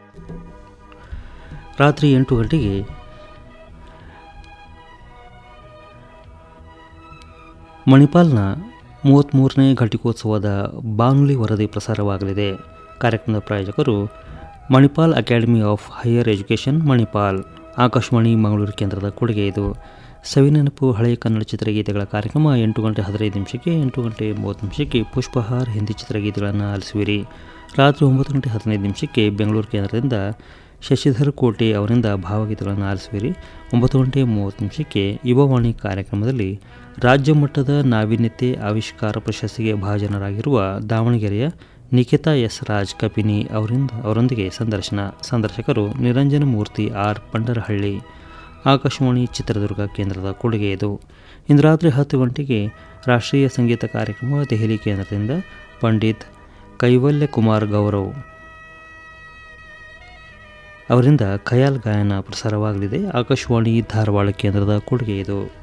ರಾತ್ರಿ ಎಂಟು ಗಂಟೆಗೆ ಮಣಿಪಾಲ್ನ ಮೂವತ್ತ್ಮೂರನೇ ಘಟಿಕೋತ್ಸವದ ಬಾನುಲಿ ವರದಿ ಪ್ರಸಾರವಾಗಲಿದೆ ಕಾರ್ಯಕ್ರಮದ ಪ್ರಾಯೋಜಕರು Manipal academy of higher education Manipal Akashvani Mangaluru ಕೇಂದ್ರದ ಕೊಡುಗೆ ಇದು ಸವಿನೆನಪು ಹಳೆಯ ಕನ್ನಡ ಚಿತ್ರಗೀತೆಗಳ ಕಾರ್ಯಕ್ರಮ ಎಂಟು ಗಂಟೆ ಹದಿನೈದು ನಿಮಿಷಕ್ಕೆ ಎಂಟು ಗಂಟೆ ಮೂವತ್ತು ನಿಮಿಷಕ್ಕೆ ಪುಷ್ಪಹಾರ್ ಹಿಂದಿ ಚಿತ್ರಗೀತೆಗಳನ್ನು ಆಲಿಸುವಿರಿ ರಾತ್ರಿ ಒಂಬತ್ತು ಗಂಟೆ ಹದಿನೈದು ನಿಮಿಷಕ್ಕೆ ಬೆಂಗಳೂರು ಕೇಂದ್ರದಿಂದ ಶಶಿಧರ್ ಕೋಟೆ ಅವರಿಂದ ಭಾವಗೀತೆಗಳನ್ನು ಆಲಿಸುವಿರಿ ಒಂಬತ್ತು ಗಂಟೆ ಮೂವತ್ತು ನಿಮಿಷಕ್ಕೆ ಯುವವಾಣಿ ಕಾರ್ಯಕ್ರಮದಲ್ಲಿ ರಾಜ್ಯ ಮಟ್ಟದ ನಾವೀನ್ಯತೆ ಆವಿಷ್ಕಾರ ಪ್ರಶಸ್ತಿಗೆ ಭಾಜನರಾಗಿರುವ ದಾವಣಗೆರೆಯ ನಿಖಿತಾ ಎಸ್ ರಾಜ್ ಕಪಿನಿ ಅವರಿಂದ ಅವರೊಂದಿಗೆ ಸಂದರ್ಶನ ಸಂದರ್ಶಕರು ನಿರಂಜನ ಮೂರ್ತಿ ಆರ್ ಪಂಡರಹಳ್ಳಿ ಆಕಾಶವಾಣಿ ಚಿತ್ರದುರ್ಗ ಕೇಂದ್ರದ ಕೊಡುಗೆ ಇದು ಇಂದು ರಾತ್ರಿ ಹತ್ತು ಗಂಟೆಗೆ ರಾಷ್ಟ್ರೀಯ ಸಂಗೀತ ಕಾರ್ಯಕ್ರಮ ದೆಹಲಿ ಕೇಂದ್ರದಿಂದ ಪಂಡಿತ್ ಕೈವಲ್ಯ ಕುಮಾರ್ ಗೌರವ್ ಅವರಿಂದ ಖಯಾಲ್ ಗಾಯನ ಪ್ರಸಾರವಾಗಲಿದೆ ಆಕಾಶವಾಣಿ ಧಾರವಾಡ ಕೇಂದ್ರದ ಕೊಡುಗೆ ಇದು